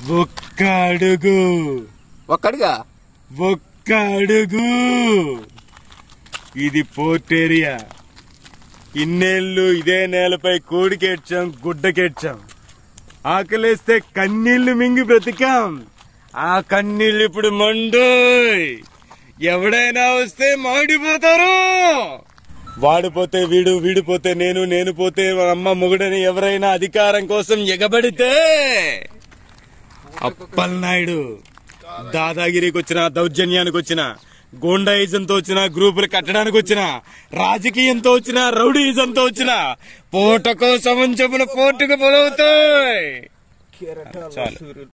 ఒక్క అడుగు ఒక్కడిగా ఒక్క అడుగు ఇది పోర్ట్ ఏరియా ఇన్నేళ్ళు ఇదే నేలపై కోడికేడ్చాం గుడ్డకేడ్చాం ఆకలేస్తే కన్నీళ్లు మింగి బ్రతికాం ఆ కన్నీళ్లు ఇప్పుడు మండోయ్ ఎవడైనా వస్తే మాడిపోతారు వాడిపోతే వీడు వీడిపోతే నేను నేను పోతే మా అమ్మ మొగుడని ఎవరైనా అధికారం కోసం ఎగబడితే అప్పలనాయుడు దాదాగిరికి వచ్చిన దౌర్జన్యానికి వచ్చిన గోండాయిజంతో వచ్చిన గ్రూపులు కట్టడానికి వచ్చిన రాజకీయంతో వచ్చిన రౌడీయిజంతో వచ్చిన పోట కోసం చెప్పున పోటుకు పొలవుతాయి చాలు